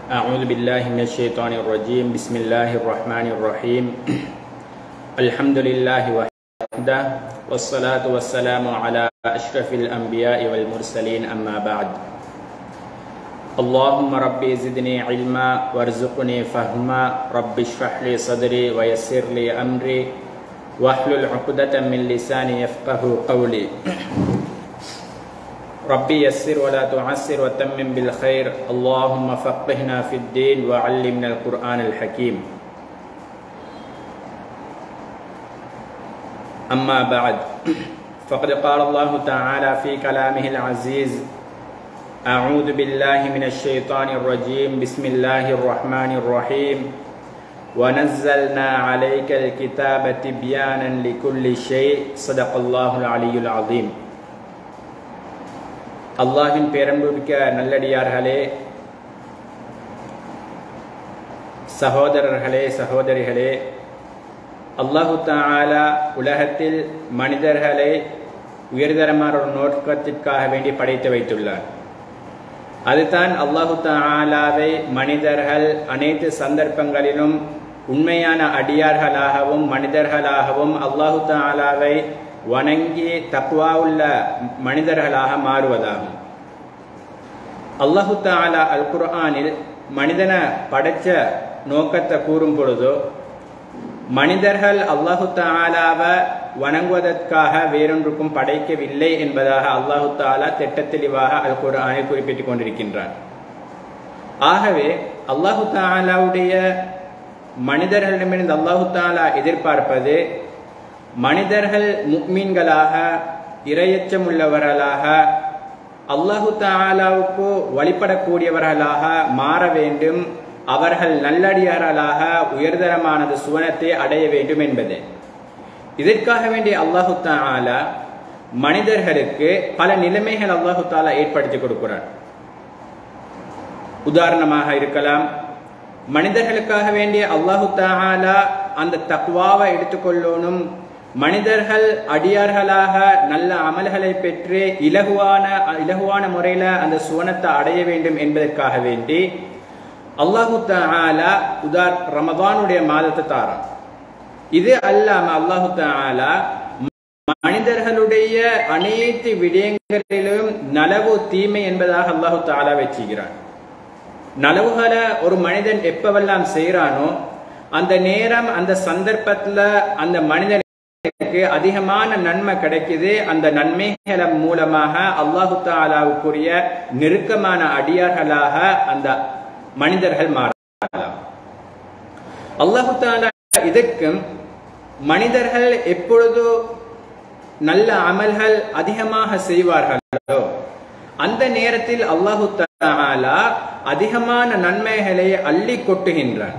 أعوذ بالله من الشيطان الرجيم بسم الله الرحمن الرحيم الحمد لله وحده والصلاة والسلام على أشرف الأنبياء والمرسلين أما بعد اللهم ربي زدني علما وارزقني فهما رب اشرح لي صدري ويسر لي أمري واحلل عقدة من لساني يفقه قولي ربي يسر ولا تعسر وتمم بالخير اللهم فقهنا في الدين وعلمنا القرآن الحكيم أما بعد فقد قال الله تعالى في كلامه العزيز أعوذ بالله من الشيطان الرجيم بسم الله الرحمن الرحيم ونزلنا عليك الكتاب تبيانا لكل شيء صدق الله العلي العظيم அல்லாஹின் பேரன்புமிக்க நல்லடியார்களே சகோதரர்களே சகோதரிகளே அல்லாஹு தாலா உலகத்தில் மனிதர்களை உயர்தரமான ஒரு நோக்கத்திற்காக வேண்டி படைத்து வைத்துள்ளார் அதுதான் அல்லாஹு தாலாவை மனிதர்கள் அனைத்து சந்தர்ப்பங்களிலும் உண்மையான அடியார்களாகவும் மனிதர்களாகவும் அல்லாஹு தாலாவை வணங்கி தக்குவா உள்ள மனிதர்களாக மாறுவதாகும் அல்லாஹு தாலா அல் குர்ஆனில் மனிதனை படைச்ச நோக்கத்தை கூறும் பொழுதோ மனிதர்கள் அல்லாஹு தாலாவை வணங்குவதற்காக வேறொன்றுக்கும் படைக்கவில்லை என்பதாக அல்லாஹு தாலா திட்ட தெளிவாக அல் குர்ஆனில் குறிப்பிட்டுக் கொண்டிருக்கின்றார் ஆகவே அல்லாஹு தாலாவுடைய மனிதர்களிடமிருந்து அல்லாஹு தாலா எதிர்பார்ப்பது மனிதர்கள் முக்மீன்களாக இரையச்சம் உள்ளவர்களாக அல்லாஹு தாலாவுக்கு வழிபடக்கூடியவர்களாக மாற வேண்டும் அவர்கள் நல்லடியார்களாக உயர்தரமானது சுவனத்தை அடைய வேண்டும் என்பது இதற்காக வேண்டிய அல்லாஹு தாலா மனிதர்களுக்கு பல நிலைமைகள் அல்லாஹு தாலா ஏற்படுத்தி கொடுக்கிறார் உதாரணமாக இருக்கலாம் மனிதர்களுக்காக வேண்டிய அல்லாஹு தாலா அந்த தக்வாவை எடுத்துக்கொள்ளணும் மனிதர்கள் அடியார்களாக நல்ல அமல்களை பெற்று இலகுவான இலகுவான முறையில அந்த சுவனத்தை அடைய வேண்டும் என்பதற்காக வேண்டி அல்லாஹு தாலா உதார் ரமதானுடைய மாதத்தை தாரான் இது அல்லாம அல்லாஹு தாலா மனிதர்களுடைய அனைத்து விடயங்களிலும் நலவு தீமை என்பதாக அல்லாஹு தாலா வச்சுகிறான் நலவுகளை ஒரு மனிதன் எப்பவெல்லாம் செய்யறானோ அந்த நேரம் அந்த சந்தர்ப்பத்துல அந்த மனிதனுக்கு அதிகமான நன்மை கிடைக்குது அந்த நன்மைகளை மூலமாக அல்லாஹு தாலாவுக்குரிய நெருக்கமான அடியார்களாக அந்த மனிதர்கள் மாறலாம் அல்லாஹு தாலா இதற்கும் மனிதர்கள் எப்பொழுதோ நல்ல அமல்கள் அதிகமாக செய்வார்களோ அந்த நேரத்தில் அல்லாஹு தாலா அதிகமான நன்மைகளை அள்ளி கொட்டுகின்றான்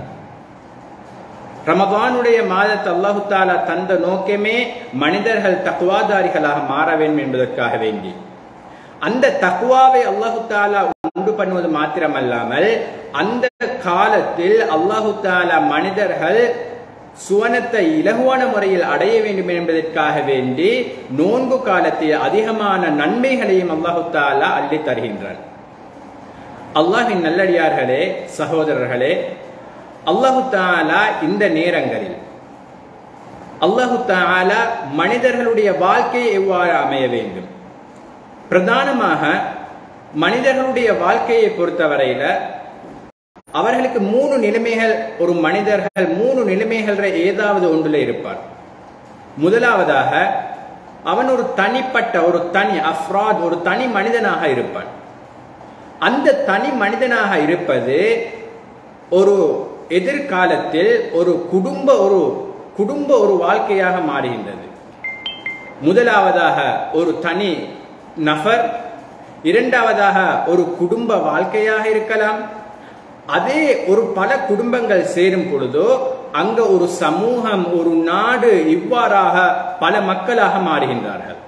ரமபானுடைய மாதத்தை அல்லாஹு தாலா தந்த நோக்கமே மனிதர்கள் தக்குவாதாரிகளாக மாற வேண்டும் என்பதற்காக வேண்டி அந்த தக்குவாவை அல்லாஹு தாலா உண்டு பண்ணுவது மாத்திரமல்லாமல் அந்த காலத்தில் அல்லாஹு தாலா மனிதர்கள் சுவனத்தை இலகுவான முறையில் அடைய வேண்டும் என்பதற்காக வேண்டி நோன்பு காலத்தில் அதிகமான நன்மைகளையும் அல்லாஹு தாலா அள்ளி தருகின்றான் அல்லாஹின் நல்லடியார்களே சகோதரர்களே அல்லாஹு தாலா இந்த நேரங்களில் அல்லாஹு தாலா மனிதர்களுடைய வாழ்க்கையை எவ்வாறு அமைய வேண்டும் பிரதானமாக மனிதர்களுடைய வாழ்க்கையை பொறுத்தவரையில அவர்களுக்கு மூணு நிலைமைகள் ஒரு மனிதர்கள் மூணு நிலைமைகள் ஏதாவது ஒன்றுல இருப்பார் முதலாவதாக அவன் ஒரு தனிப்பட்ட ஒரு தனி அஃப்ராத் ஒரு தனி மனிதனாக இருப்பான் அந்த தனி மனிதனாக இருப்பது ஒரு எதிர்காலத்தில் ஒரு குடும்ப ஒரு குடும்ப ஒரு வாழ்க்கையாக மாறுகின்றது முதலாவதாக ஒரு தனி நபர் இரண்டாவதாக ஒரு குடும்ப வாழ்க்கையாக இருக்கலாம் அதே ஒரு பல குடும்பங்கள் சேரும் பொழுதோ அங்க ஒரு சமூகம் ஒரு நாடு இவ்வாறாக பல மக்களாக மாறுகின்றார்கள்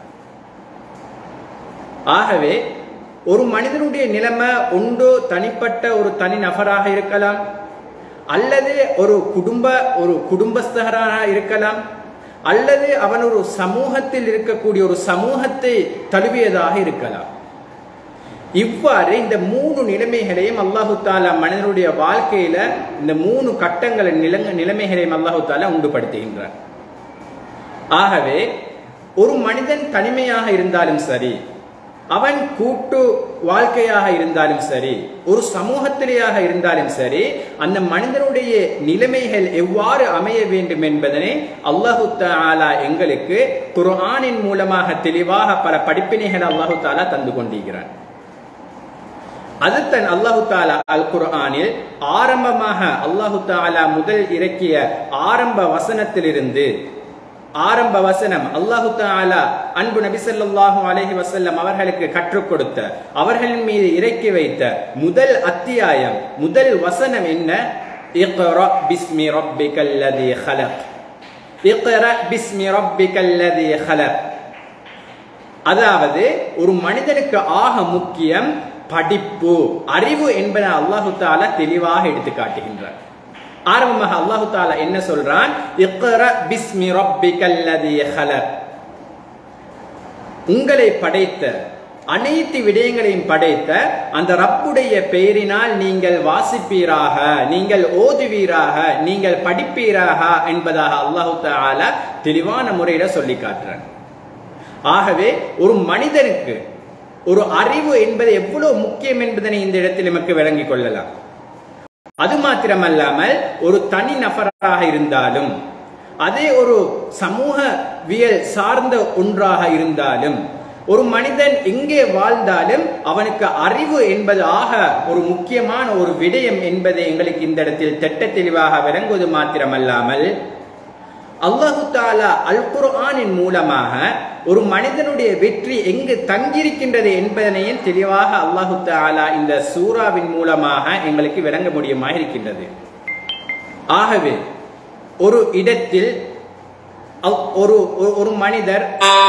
ஆகவே ஒரு மனிதனுடைய நிலைமை ஒன்று தனிப்பட்ட ஒரு தனி நபராக இருக்கலாம் அல்லது ஒரு குடும்ப ஒரு குடும்பஸ்தராக இருக்கலாம் அல்லது அவன் ஒரு சமூகத்தில் இருக்கக்கூடிய ஒரு சமூகத்தை தழுவியதாக இருக்கலாம் இவ்வாறு இந்த மூணு நிலைமைகளையும் அல்லாஹு தாலா மனிதனுடைய வாழ்க்கையில இந்த மூணு கட்டங்கள நிலங்க நிலைமைகளையும் அல்லாஹு தாலா உண்டுபடுத்துகின்றார் ஆகவே ஒரு மனிதன் தனிமையாக இருந்தாலும் சரி அவன் கூட்டு வாழ்க்கையாக இருந்தாலும் சரி ஒரு சமூகத்திலேயாக இருந்தாலும் சரி அந்த மனிதனுடைய நிலைமைகள் எவ்வாறு அமைய வேண்டும் என்பதனை அல்லாஹு தாலா எங்களுக்கு குர்ஆனின் மூலமாக தெளிவாக பல படிப்பினைகள் அல்லாஹு தாலா தந்து கொண்டிருக்கிறான் அது தன் அல்லாஹு தாலா அல் குர்ஆனில் ஆரம்பமாக அல்லாஹு தாலா முதல் இறக்கிய ஆரம்ப வசனத்திலிருந்து ஆரம்ப வசனம் அல்லாஹு தாலா அன்பு நபி ஸல்லல்லாஹு அலைஹி வஸல்லம் அவர்களுக்கு கற்றுக் கொடுத்த அவர்களின் மீது இறக்கி வைத்த முதல் அத்தியாயம் முதல் வசனம் என்ன இக்ரா பிஸ்மி ரப்பிக்கல் லதீ خلق இக்ரா பிஸ்மி ரப்பிக்கல் லதீ خلق அதாவது ஒரு மனிதனுக்கு ஆக முக்கியம் படிப்பு அறிவு என்பதை அல்லாஹு தாலா தெளிவாக எடுத்து காட்டுகின்றார் ஆரம்பமாக அல்லாஹு தாலா என்ன சொல்றான் இக்ரா பிஸ்மி ரப்பிக்கல் லதீ خلق உங்களை படைத்த அனைத்து விடயங்களையும் படைத்த அந்த ரப்புடைய பெயரினால் நீங்கள் வாசிப்பீராக நீங்கள் ஓதுவீராக நீங்கள் படிப்பீராக என்பதாக அல்லாஹு தாலா தெளிவான முறையில சொல்லி காட்டுறான் ஆகவே ஒரு மனிதனுக்கு ஒரு அறிவு என்பது எவ்வளவு முக்கியம் என்பதனை இந்த இடத்தில் நமக்கு விளங்கிக் கொள்ளலாம் அது மாத்திரமல்லாமல் ஒரு தனி நபராக இருந்தாலும் அதே ஒரு சமூகவியல் சார்ந்த ஒன்றாக இருந்தாலும் ஒரு மனிதன் எங்கே வாழ்ந்தாலும் அவனுக்கு அறிவு என்பது ஆக ஒரு முக்கியமான ஒரு விடயம் என்பதை எங்களுக்கு இந்த இடத்தில் திட்ட தெளிவாக விளங்குவது மாத்திரமல்லாமல் அல்லாஹு தாலா அல் குர்ஆனின் மூலமாக ஒரு மனிதனுடைய வெற்றி எங்கு தங்கியிருக்கின்றது என்பதனையும் தெளிவாக அல்லாஹு தாலா இந்த சூறாவின் மூலமாக எங்களுக்கு விளங்க முடியுமா இருக்கின்றது ஆகவே ஒரு இடத்தில் அவ்- ஒரு ஒரு- ஒரு மனிதர்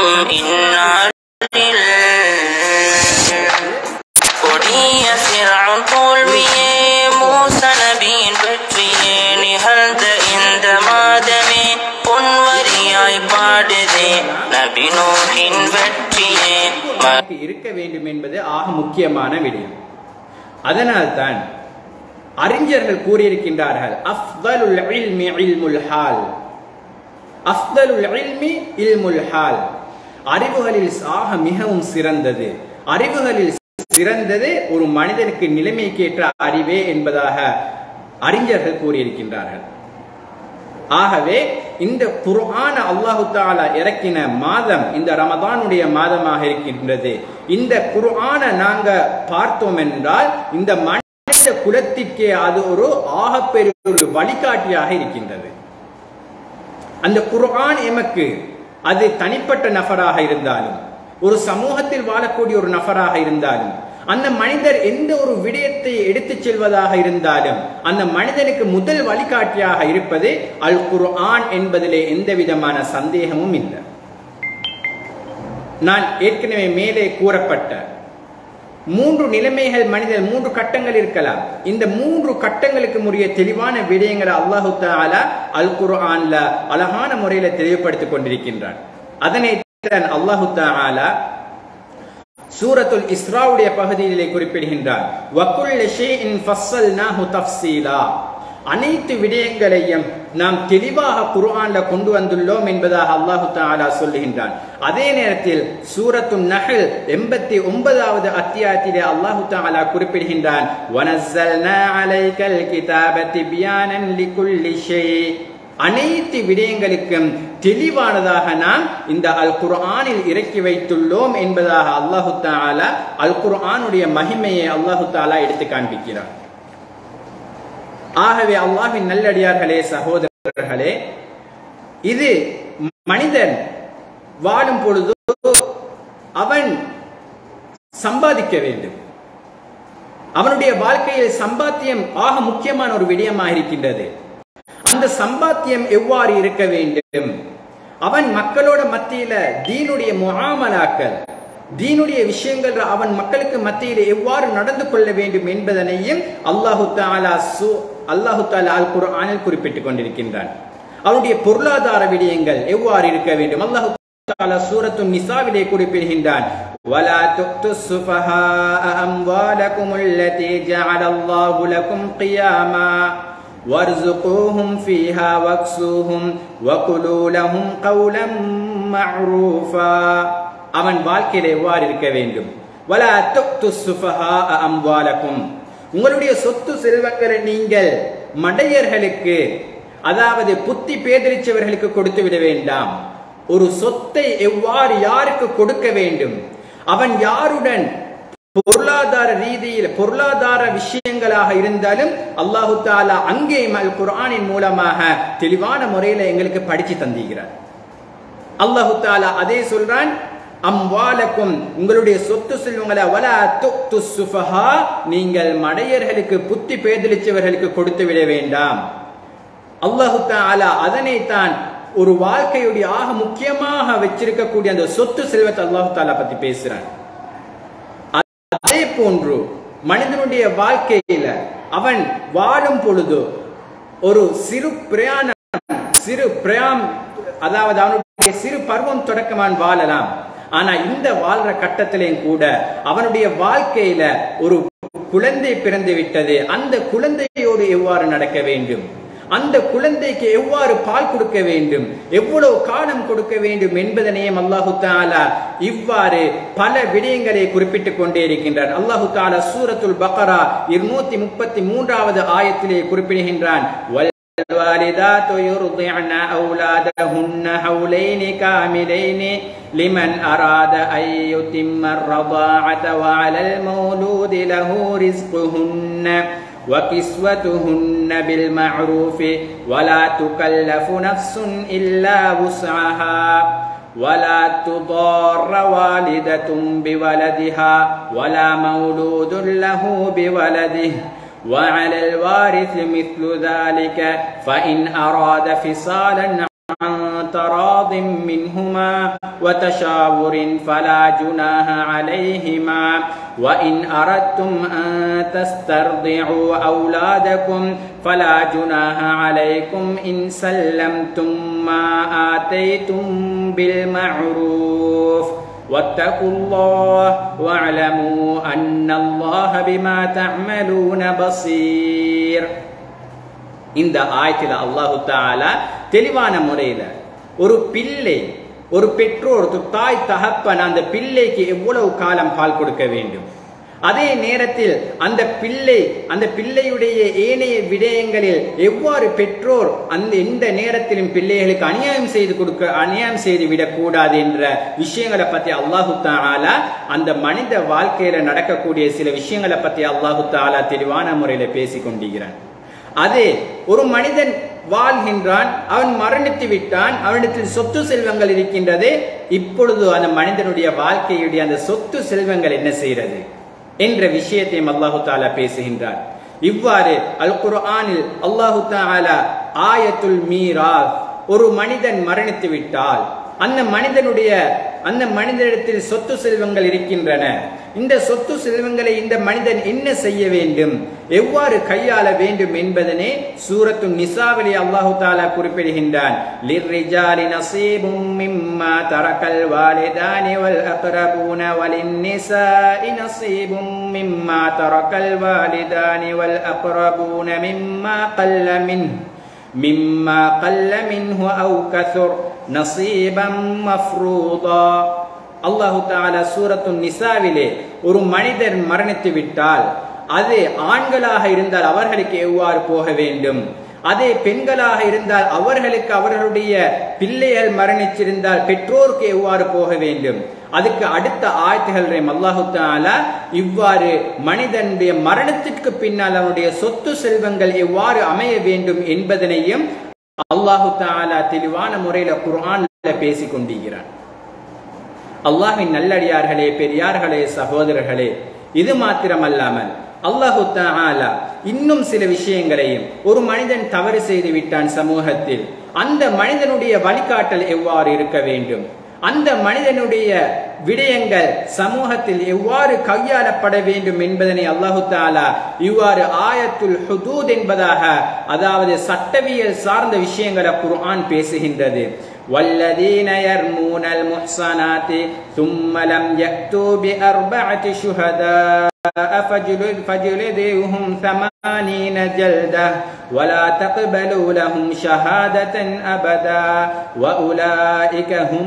கொடிய சிறான் தோல்வியே மூச நபியின் வெற்றியே நிகழ்ந்த இந்த மாதமே பொன்வரியாய் பாடுதே நபி நூலின் வெற்றியே ம- நமக்கு இருக்க வேண்டும் என்பது ஆக முக்கியமான விடயம் அதனால்தான் அறிஞர்கள் கூறியிருக்கின்றார்கள் அஃதலுல் இல்மி இல்முல் ஹால் அஃதலுல் இல்மி இல்முல் ஹால் அறிவுகளில் ஆக மிகவும் சிறந்தது அறிவுகளில் சிறந்தது ஒரு மனிதனுக்கு நிலைமைக்கேற்ற அறிவே என்பதாக அறிஞர்கள் கூறியிருக்கின்றார்கள் ஆகவே இந்த குர்ஆன அல்லாஹு தாலா இறக்கின மாதம் இந்த ரமதானுடைய மாதமாக இருக்கின்றது இந்த குர்ஆன நாங்க பார்த்தோம் என்றால் இந்த மனித குலத்திற்கே அது ஒரு ஆகப்பெரிய ஒரு வழிகாட்டியாக இருக்கின்றது அந்த குர்ஆன் எமக்கு அது தனிப்பட்ட நபராக இருந்தாலும் ஒரு சமூகத்தில் வாழக்கூடிய ஒரு நபராக இருந்தாலும் அந்த மனிதர் எந்த ஒரு விடயத்தை எடுத்துச் செல்வதாக இருந்தாலும் அந்த மனிதனுக்கு முதல் வழிகாட்டியாக இருப்பது அல் குர்ஆன் என்பதிலே எந்த விதமான சந்தேகமும் இல்லை நான் ஏற்கனவே மேலே கூறப்பட்ட மூன்று நிலைமைகள் மனிதர் மூன்று கட்டங்கள் இருக்கலாம் இந்த மூன்று கட்டங்களுக்கு முறைய தெளிவான விடயங்களை அல்லாஹு தாலா அல் குர்ஆன்ல அழகான முறையில தெளிவுபடுத்திக் கொண்டிருக்கின்றான் அதனை தான் அல்லாஹு தாலா சூரத்துல் இஸ்ராவுடைய பகுதியிலே குறிப்பிடுகின்றான் வக்குல்ல ஷைஇன் ஃபஸ்ஸல்னாஹு தஃப்ஸீலா அனைத்து விடயங்களையும் நாம் தெளிவாக குர்ஆன்ல கொண்டு வந்துள்ளோம் என்பதாக அல்லாஹு தஆலா சொல்லுகின்றான் அதே நேரத்தில் சூரத்து நஹல் எண்பத்தி ஒன்பதாவது அத்தியாயத்திலே அல்லாஹு தஆலா குறிப்பிடுகின்றான் வனஸ்ஸல்னா அலைக்கல் கிதாப திப்யானன் லிகுல்லி ஷை அனைத்து விடயங்களுக்கும் தெளிவானதாக நாம் இந்த அல் குர்ஆனில் இறக்கி வைத்துள்ளோம் என்பதாக அல்லாஹு தாலா அல் குர்ஆனுடைய மகிமையை அல்லாஹு தாலா எடுத்து காண்பிக்கிறார் ஆகவே அல்லாஹ்வின் நல்லடியார்களே சகோதரர்களே இது மனிதன் வாழும் பொழுது அவன் சம்பாதிக்க வேண்டும் அவனுடைய வாழ்க்கையில் சம்பாத்தியம் ஆக முக்கியமான ஒரு விடயமாக இருக்கின்றது அந்த சம்பாத்தியம் எவ்வாறு இருக்க வேண்டும் அவன் மக்களோட மத்தியில தீனுடைய முகாமலாக்கள் தீனுடைய விஷயங்கள் அவன் மக்களுக்கு மத்தியில எவ்வாறு நடந்து கொள்ள வேண்டும் என்பதனையும் அல்லாஹு தாலா சு அல்லாஹு தாலா அல் குர்ஆனில் குறிப்பிட்டுக் கொண்டிருக்கின்றான் அவனுடைய பொருளாதார விடயங்கள் எவ்வாறு இருக்க வேண்டும் அல்லாஹு தாலா சூரத்து நிசாவிலே குறிப்பிடுகின்றான் ولا تؤتوا السفهاء أموالكم التي جعل الله لكم قياما وارزقوهم فيها واكسوهم وقولوا لهم قولا معروفا அவன் வாழ்க்கையில எவ்வாறு இருக்க வேண்டும் ولا تؤتوا السفهاء أموالكم உங்களுடைய சொத்து செல்வங்களை நீங்கள் மடையர்களுக்கு அதாவது புத்தி பேதரிச்சவர்களுக்கு கொடுத்து விட வேண்டாம் ஒரு சொத்தை எவ்வாறு யாருக்கு கொடுக்க வேண்டும் அவன் யாருடன் பொருளாதார ரீதியில் பொருளாதார விஷயங்களாக இருந்தாலும் அல்லாஹு தாலா அங்கே அல் குர்ஆனின் மூலமாக தெளிவான முறையில எங்களுக்கு படிச்சு தந்திருக்கிறார் அல்லாஹு தாலா அதே சொல்றான் அம்வாலக்கும் உங்களுடைய சொத்து செல்வங்களை வலா துக்து சுஃபஹா நீங்கள் மடையர்களுக்கு புத்தி பேதலிச்சவர்களுக்கு கொடுத்து விட வேண்டாம் அல்லாஹு தாலா அதனை தான் ஒரு வாழ்க்கையுடைய ஆக முக்கியமாக வச்சிருக்கக்கூடிய அந்த சொத்து செல்வத்தை அல்லாஹு தாலா பத்தி பேசுறான் அதே போன்று மனிதனுடைய வாழ்க்கையில அவன் வாழும் பொழுது ஒரு சிறு பிரயாணம் சிறு பிரயாம் அதாவது அவனுடைய சிறு பருவம் தொடக்கமான் வாழலாம் ஆனா இந்த வாழ்ற கட்டத்திலையும் கூட அவனுடைய வாழ்க்கையில ஒரு குழந்தை பிறந்து விட்டது அந்த குழந்தையோடு எவ்வாறு நடக்க வேண்டும் அந்த குழந்தைக்கு எவ்வாறு பால் கொடுக்க வேண்டும் எவ்வளவு காலம் கொடுக்க வேண்டும் என்பதனையும் அல்லாஹு தாலா இவ்வாறு பல விடயங்களை குறிப்பிட்டுக் கொண்டே இருக்கின்றார் அல்லாஹு தாலா சூரத்துல் பக்கரா இருநூத்தி முப்பத்தி மூன்றாவது ஆயத்திலே குறிப்பிடுகின்றான் الوالدات يرضعن أولادهن حولين كاملين لمن أراد أن يتم الرضاعة وعلى المولود له رزقهن وكسوتهن بالمعروف ولا تكلف نفس إلا وسعها ولا تضار والدة بولدها ولا مولود له بولده وعلى الوارث مثل ذلك فإن أراد فصالا عن تراض منهما وتشاور فلا جناح عليهما وإن أردتم أن تسترضعوا أولادكم فلا جناح عليكم إن سلمتم ما آتيتم بالمعروف واتقوا الله واعلموا أن الله بما تعملون بصير இந்த ஆயத்தில் அல்லாஹு தாலா தெளிவான முறையில் ஒரு பிள்ளை ஒரு பெற்றோர் ஒரு தாய் தகப்பன் அந்த பிள்ளைக்கு எவ்வளவு காலம் பால் கொடுக்க வேண்டும் அதே நேரத்தில் அந்த பிள்ளை அந்த பிள்ளையுடைய ஏனைய விடயங்களில் எவ்வாறு பெற்றோர் அந்த எந்த நேரத்திலும் பிள்ளைகளுக்கு அநியாயம் செய்து கொடுக்க அநியாயம் செய்து விடக்கூடாது என்ற விஷயங்களை பத்தி அல்லாஹு தாலா அந்த மனித வாழ்க்கையில நடக்கக்கூடிய சில விஷயங்களை பத்தி அல்லாஹு தாலா தெளிவான முறையில பேசி கொண்டிருக்கிறான் அதே ஒரு மனிதன் வாழ்கின்றான் அவன் மரணித்து விட்டான் அவனிடத்தில் சொத்து செல்வங்கள் இருக்கின்றது இப்பொழுது அந்த மனிதனுடைய வாழ்க்கையுடைய அந்த சொத்து செல்வங்கள் என்ன செய்கிறது என்ற விஷயத்தையும் அல்லாஹு தாலா பேசுகின்றார் இவ்வாறு அல் குர்ஆனில் அல்லாஹு தாலா ஆயத்துல் மீரா ஒரு மனிதன் மரணித்து விட்டால் அந்த மனிதனுடைய அந்த மனிதனிடத்தில் சொத்து செல்வங்கள் இருக்கின்றன இந்த சொத்து செல்வங்களை இந்த மனிதன் என்ன செய்ய வேண்டும் எவ்வாறு கையாள வேண்டும் என்பதனே சூரத்து நிசாவிலே அல்லாஹு தாலா குறிப்பிடுகின்றான் லிர்ரிஜாலி நசீபும் மிம்மா தரக்கல் வாலிதானி வல் அக்ரபூன வலின் நிசாஇ நசீபும் மிம்மா தரக்கல் வாலிதானி வல் அக்ரபூன மிம்மா கல்ல மின் மிம்மா கல்ல மின்ஹு அவு கசுர் நசீபம் மஃப்ரூதா அல்லாஹு தாலா சூரத்து நிசாவிலே ஒரு மனிதர் மரணித்து விட்டால் அது ஆண்களாக இருந்தால் அவர்களுக்கு எவ்வாறு போக வேண்டும் அதே பெண்களாக இருந்தால் அவர்களுக்கு அவர்களுடைய பிள்ளைகள் மரணிச்சிருந்தால் பெற்றோருக்கு எவ்வாறு போக வேண்டும் அதுக்கு அடுத்த ஆயத்துகள் அல்லாஹு தாலா இவ்வாறு மனிதனுடைய மரணத்திற்கு பின்னால் அவனுடைய சொத்து செல்வங்கள் எவ்வாறு அமைய வேண்டும் என்பதனையும் அல்லாஹு தாலா தெளிவான முறையில குர்ஆன்ல பேசிக் கொண்டிருக்கிறான் அல்லாஹின் நல்லடியார்களே பெரியார்களே சகோதரர்களே இது மாத்திரமல்லாமல் அல்லாஹு தாலா இன்னும் சில விஷயங்களையும் ஒரு மனிதன் தவறு செய்து விட்டான் சமூகத்தில் அந்த மனிதனுடைய வழிகாட்டல் எவ்வாறு இருக்க வேண்டும் அந்த மனிதனுடைய விடயங்கள் சமூகத்தில் எவ்வாறு கையாளப்பட வேண்டும் என்பதனை அல்லாஹு தாலா இவ்வாறு ஆயத்துல் ஹுதூத் என்பதாக அதாவது சட்டவியல் சார்ந்த விஷயங்களை குர்ஆன் பேசுகின்றது والذين يرمون المحصنات ثم لم يأتوا بأربعة شهداء فجلد فجلدوهم ثمانين جلدة ولا تقبلوا لهم شهادة أبدا وأولئك هم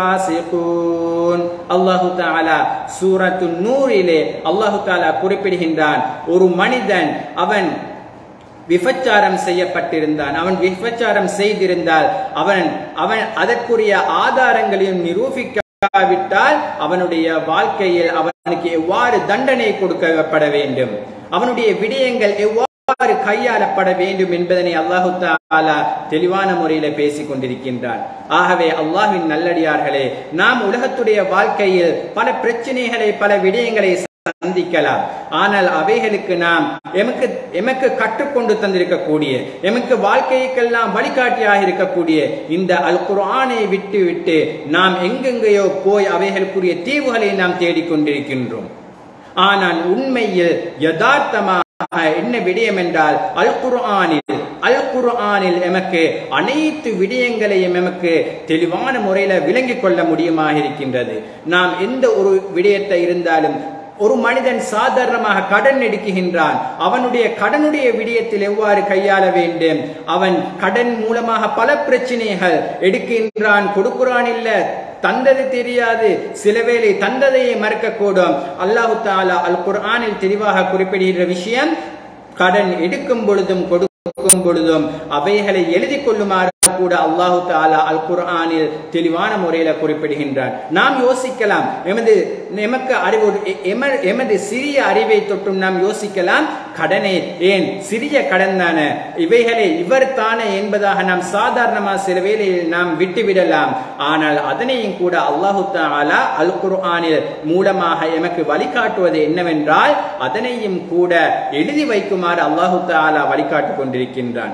الفاسقون الله تعالى سورة النور الله تعالى குறிப்பிடுகின்றான் ஒரு மனிதன் அவன் விபச்சாரம் செய்யப்பட்டிருந்தான் அவன் விபச்சாரம் செய்திருந்தால் அவன் அவன் அதற்குரிய ஆதாரங்களையும் நிரூபிக்காவிட்டால் அவனுடைய வாழ்க்கையில் அவனுக்கு எவ்வாறு தண்டனை கொடுக்கப்பட வேண்டும் அவனுடைய விடயங்கள் எவ்வாறு கையாளப்பட வேண்டும் என்பதனை அல்லாஹு தாலா தெளிவான முறையில பேசிக் கொண்டிருக்கின்றான் ஆகவே அல்லாஹின் நல்லடியார்களே நாம் உலகத்துடைய வாழ்க்கையில் பல பிரச்சனைகளை பல விடயங்களை சந்திக்கலாம் ஆனால் அவைகளுக்கு நாம் எமக்கு எமக்கு கற்றுக்கொண்டு தந்திருக்கக்கூடிய எமக்கு வாழ்க்கைக்கெல்லாம் வழிகாட்டியாக இருக்கக்கூடிய இந்த அல் குர்ஆனை விட்டு விட்டு நாம் எங்கெங்கேயோ போய் அவைகளுக்குரிய தீவுகளை நாம் தேடிக்கொண்டிருக்கின்றோம் ஆனால் உண்மையில் யதார்த்தமாக என்ன விடயம் என்றால் அல் குர்ஆனில் அல் குர்ஆனில் எமக்கு அனைத்து விடயங்களையும் எமக்கு தெளிவான முறையில விளங்கிக் கொள்ள முடியுமாக இருக்கின்றது நாம் எந்த ஒரு விடயத்தை இருந்தாலும் ஒரு மனிதன் சாதாரணமாக கடன் எடுக்குகின்றான் அவனுடைய கடனுடைய விடயத்தில் எவ்வாறு கையாள வேண்டும் அவன் கடன் மூலமாக பல பிரச்சனைகள் எடுக்கின்றான் கொடுக்குறான் இல்ல தந்தது தெரியாது சில வேளை தந்ததையே மறக்கக்கூடும் அல்லாஹு தாலா அல் குர்ஆனில் தெளிவாக குறிப்பிடுகிற விஷயம் கடன் எடுக்கும் பொழுதும் கொடுக்கும் பொழுதும் அவைகளை எழுதி கொள்ளுமாறு கூட அல்லாஹு தாலா அல் குர்ஆனில் தெளிவான முறையில குறிப்பிடுகின்றான் நாம் யோசிக்கலாம் எமது எமக்கு அறிவு எம- எமது சிறிய அறிவை தொட்டும் நாம் யோசிக்கலாம் கடனை ஏன் சிறிய கடன் தானே இவைகளை இவர் தானே என்பதாக நாம் சாதாரணமாக சில வேளையில் நாம் விட்டுவிடலாம் ஆனால் அதனையும் கூட அல்லாஹு தாலா அல் குர்ஆனில் மூலமாக எமக்கு வழிகாட்டுவது என்னவென்றால் அதனையும் கூட எழுதி வைக்குமாறு அல்லாஹு தாலா வழிகாட்டிக் கொண்டிருக்கின்றான்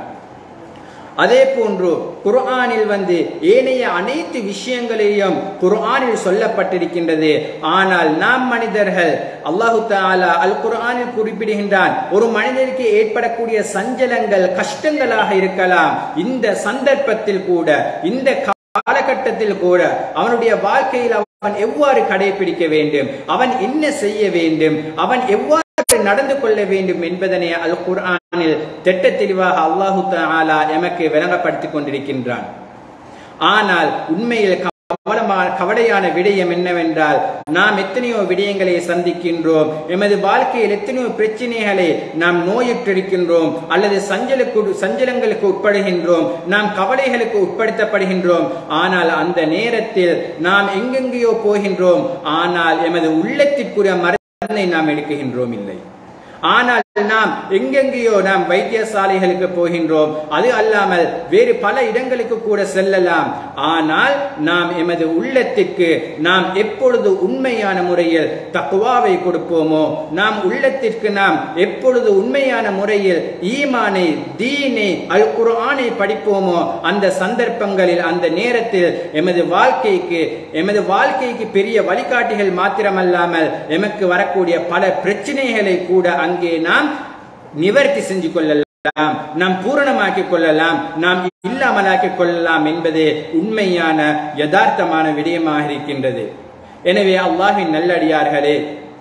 அதே போன்று குர்ஆனில் வந்து ஏனைய அனைத்து விஷயங்களையும் குர்ஆனில் சொல்லப்பட்டிருக்கின்றது ஆனால் நாம் மனிதர்கள் அல்லாஹு தாலா அல் குர்ஆனில் குறிப்பிடுகின்றான் ஒரு மனிதருக்கு ஏற்படக்கூடிய சஞ்சலங்கள் கஷ்டங்களாக இருக்கலாம் இந்த சந்தர்ப்பத்தில் கூட இந்த காலகட்டத்தில் கூட அவனுடைய வாழ்க்கையில் அவன் எவ்வாறு கடைபிடிக்க வேண்டும் அவன் என்ன செய்ய வேண்டும் அவன் எவ்வாறு நடந்து கொள்ள வேண்டும் என்பதனை அல் குர்ஆனில் திட்ட தெளிவாக அல்லாஹு தஆலா எமக்கு விளங்கப்படுத்திக் கொண்டிருக்கின்றான் ஆனால் உண்மையில் கவனமான கவலையான விடயம் என்னவென்றால் நாம் எத்தனையோ விடயங்களை சந்திக்கின்றோம் எமது வாழ்க்கையில் எத்தனையோ பிரச்சனைகளை நாம் நோயுற்றிருக்கின்றோம் அல்லது சஞ்சலுக்கு சஞ்சலங்களுக்கு உட்படுகின்றோம் நாம் கவலைகளுக்கு உட்படுத்தப்படுகின்றோம் ஆனால் அந்த நேரத்தில் நாம் எங்கெங்கேயோ போகின்றோம் ஆனால் எமது உள்ளத்திற்குரிய மருந்தை நாம் எடுக்குகின்றோம் இல்லை ஆனால் நாம் எங்கெங்கேயோ நாம் வைத்தியசாலைகளுக்கு போகின்றோம் அது அல்லாமல் வேறு பல இடங்களுக்கு கூட செல்லலாம் ஆனால் நாம் எமது உள்ளத்திற்கு நாம் எப்பொழுது உண்மையான முறையில் தக்குவாவை கொடுப்போமோ நாம் உள்ளத்திற்கு நாம் எப்பொழுது உண்மையான முறையில் ஈமானை தீனை அல் குர்ஆனை படிப்போமோ அந்த சந்தர்ப்பங்களில் அந்த நேரத்தில் எமது வாழ்க்கைக்கு எமது வாழ்க்கைக்கு பெரிய வழிகாட்டிகள் மாத்திரமல்லாமல் எமக்கு வரக்கூடிய பல பிரச்சனைகளை கூட அங்கே நாம் நிவர்த்தி செஞ்சு கொள்ளலாம் நாம் பூரணமாக்கிக் கொள்ளலாம் நாம் இல்லாமலாக்கிக் கொள்ளலாம் என்பது உண்மையான யதார்த்தமான விடயமாக இருக்கின்றது எனவே அல்லாஹின் நல்லடியார்களே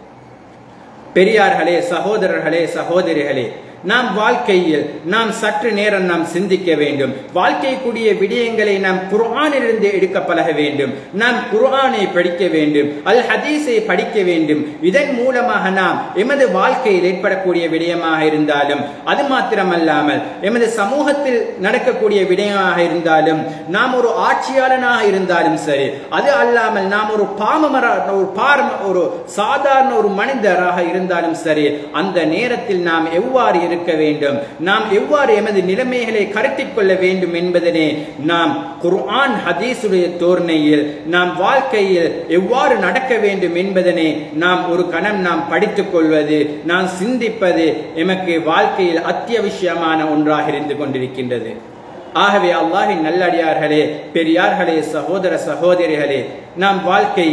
பெரியார்களே சகோதரர்களே சகோதரிகளே நாம் வாழ்க்கையில் நாம் சற்று நேரம் நாம் சிந்திக்க வேண்டும் வாழ்க்கைக்குரிய விடயங்களை நாம் குர்ஆனிலிருந்து எடுக்க பழக வேண்டும் நாம் குர்ஆனை படிக்க வேண்டும் அல் ஹதீஸை படிக்க வேண்டும் இதன் மூலமாக நாம் எமது வாழ்க்கையில் ஏற்படக்கூடிய விடயமாக இருந்தாலும் அது மாத்திரமல்லாமல் எமது சமூகத்தில் நடக்கக்கூடிய விடயமாக இருந்தாலும் நாம் ஒரு ஆட்சியாளனாக இருந்தாலும் சரி அது அல்லாமல் நாம் ஒரு பாமமர ஒரு பார் ஒரு சாதாரண ஒரு மனிதராக இருந்தாலும் சரி அந்த நேரத்தில் நாம் எவ்வாறு இருக்க வேண்டும் நாம் எவ்வாறு எமது நிலைமைகளை கருத்திக் கொள்ள வேண்டும் என்பதனை நாம் குர்ஆன் ஹதீஸுடைய தோரணையில் நாம் வாழ்க்கையில் எவ்வாறு நடக்க வேண்டும் என்பதனை நாம் ஒரு கணம் நாம் படித்துக் கொள்வது நாம் சிந்திப்பது எமக்கு வாழ்க்கையில் அத்தியாவசியமான ஒன்றாக இருந்து கொண்டிருக்கின்றது ஆகவே அல்லாஹின் நல்லடியார்களே பெரியார்களே சகோதர சகோதரிகளே நாம் வாழ்க்கையில்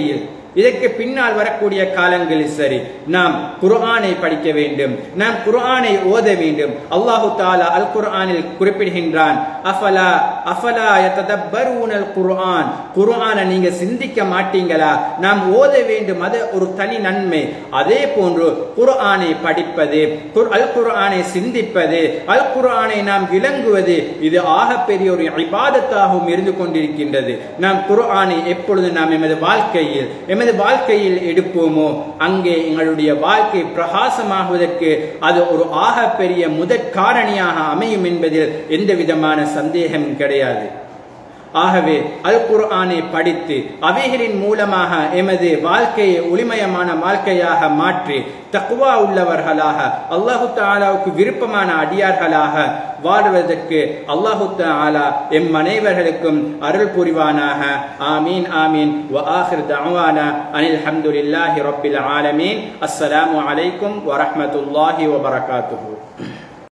இதற்கு பின்னால் வரக்கூடிய காலங்களில் சரி நாம் குர்ஆனை படிக்க வேண்டும் நாம் குர்ஆனை ஓத வேண்டும் அல்லாஹு தாலா அல் குர்ஆனில் குறிப்பிடுகின்றான் அஃபலா அஃபலா யததப்பரூனல் குர்ஆன் குர்ஆனை நீங்க சிந்திக்க மாட்டீங்களா நாம் ஓத வேண்டும் அது ஒரு தனி நன்மை அதே போன்று குர்ஆனை படிப்பது குர்- அல் குர்ஆனை சிந்திப்பது அல் குர்ஆனை நாம் விளங்குவது இது ஆகப்பெரிய ஒரு இபாதத்தாகவும் இருந்து கொண்டிருக்கின்றது நாம் குர்ஆனை எப்பொழுது நாம் எமது வாழ்க்கையில் எமது வாழ்க்கையில் எடுப்போமோ அங்கே எங்களுடைய வாழ்க்கை பிரகாசமாகுவதற்கு அது ஒரு ஆகப்பெரிய முதற் காரணியாக அமையும் என்பதில் எந்த விதமான சந்தேகம் கிடையாது ஆகவே அல் குர்ஆனை படித்து அவைகளின் மூலமாக எமது வாழ்க்கையை ஒளிமயமான வாழ்க்கையாக மாற்றி தக்குவா உள்ளவர்களாக அல்லாஹு தாலாவுக்கு விருப்பமான அடியார்களாக வாழ்வதற்கு அல்லாஹு தாலா எம் அனைவர்களுக்கும் அருள் புரிவானாக ஆமீன் ஆமீன் வ ஆஹிர் தஅவானா அனில் ஹம்துலில்லாஹி ரப்பில் ஆலமீன் அஸ்ஸலாமு அலைக்கும் வரஹ்மத்துல்லாஹி வபரகாத்துஹு